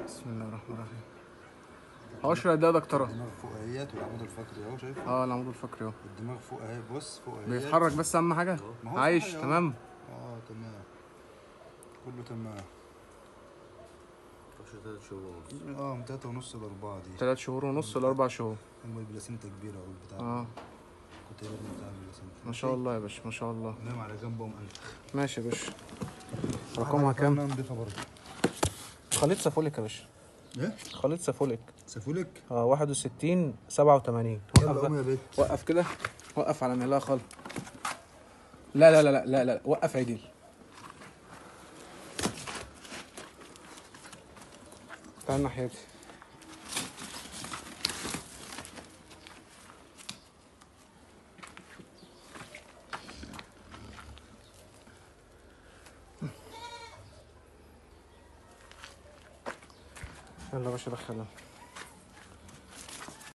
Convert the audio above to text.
بسم الله الرحمن الرحيم هقشر قد ايه يا دكتوره الدماغ فوق اهيت والعمود الفقري اهو شايف اه العمود الفقري اهو الدماغ فوق اهي بص فوق اهيت بيتحرك بس اهم حاجه ما هو عايش حاجة أهو. تمام اه تمام كله تمام عشر تلات شهور ونص اه من تلاتة ونص لأربعة دي ثلاث شهور ونص لاربع شهور أما البلاسينتا كبيرة أوي البتاع اه كنت جايب بتاع البلاسينتا ما شاء الله يا باشا ما شاء الله نام على جنب أم أنت ماشي يا باشا رقمها كام نضيفها برضه خليط سافوليك يا باشا ايه؟ خليط سافوليك سافولك اه 61 87 يلا وقف قوم بقى. يا بيت وقف كده وقف على مهلها خالص لا لا لا لا لا لا وقف عدل تعال ناحيتي يلا يا باشا دخلها